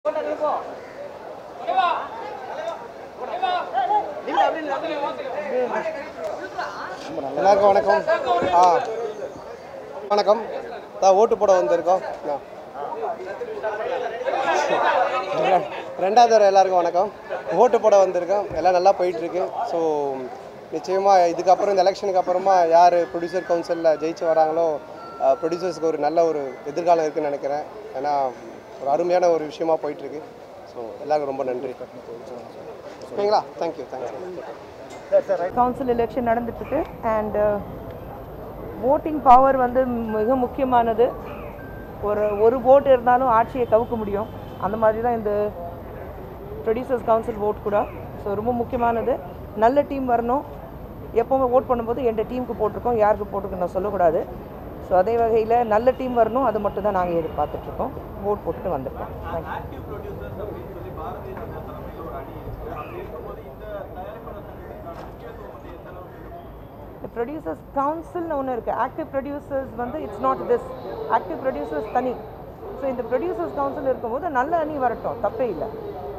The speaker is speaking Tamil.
எல்லாருக்கும் வணக்கம் ஆ வணக்கம் தான் ஓட்டு போட வந்திருக்கோம் ஆ. ரெ- ரெண்டாவது தடவை எல்லாருக்கும் வணக்கம் ஓட்டு போட வந்திருக்கோம் எல்லாம் நல்லா போயிட்டுருக்கு ஸோ நிச்சயமாக இதுக்கப்புறம் இந்த எலெக்ஷனுக்கு அப்புறமா யார் ப்ரொடியூசர் கவுன்சிலில் ஜெயிச்சு வராங்களோ ப்ரொடியூசர்ஸ்க்கு ஒரு நல்ல ஒரு எதிர்காலம் இருக்குன்னு நினைக்கிறேன் ஏன்னா ஒரு அருமையான ஒரு விஷயமா போயிட்டுருக்கு ஸோ எல்லாருக்கும் ரொம்ப நன்றி ஓகேங்களா தேங்க்யூ தேங்க்யூ கவுன்சில் எலெக்ஷன் நடந்துட்டுருக்கு அண்ட் ஓட்டிங் பவர் வந்து மிக முக்கியமானது ஒரு ஒரு ஓட்டு இருந்தாலும் ஆட்சியை கவுக்க முடியும் அந்த மாதிரி தான் இந்த ப்ரொடியூசர்ஸ் கவுன்சில் ஓட் கூட ஸோ ரொம்ப முக்கியமானது நல்ல டீம் வரணும் எப்போவுமே ஓட் பண்ணும்போது எந்த டீமுக்கு போட்டிருக்கோம் யாருக்கு போட்டிருக்கோம் நான் சொல்லக்கூடாது ஸோ அதே வகையில் நல்ல டீம் வரணும் அது மட்டும் தான் நாங்கள் எதிர்பார்த்துட்ருக்கோம் ஓட் போட்டுட்டு வந்திருக்கோம் தேங்க்யூ இந்த ப்ரொடியூசர்ஸ் கவுன்சில்னு ஒன்று இருக்குது ஆக்டிவ் ப்ரொடியூசர்ஸ் வந்து it's not this active producers தனி ஸோ இந்த ப்ரொடியூசர்ஸ் கவுன்சில் இருக்கும்போது நல்ல அணி வரட்டும் தப்பே இல்லை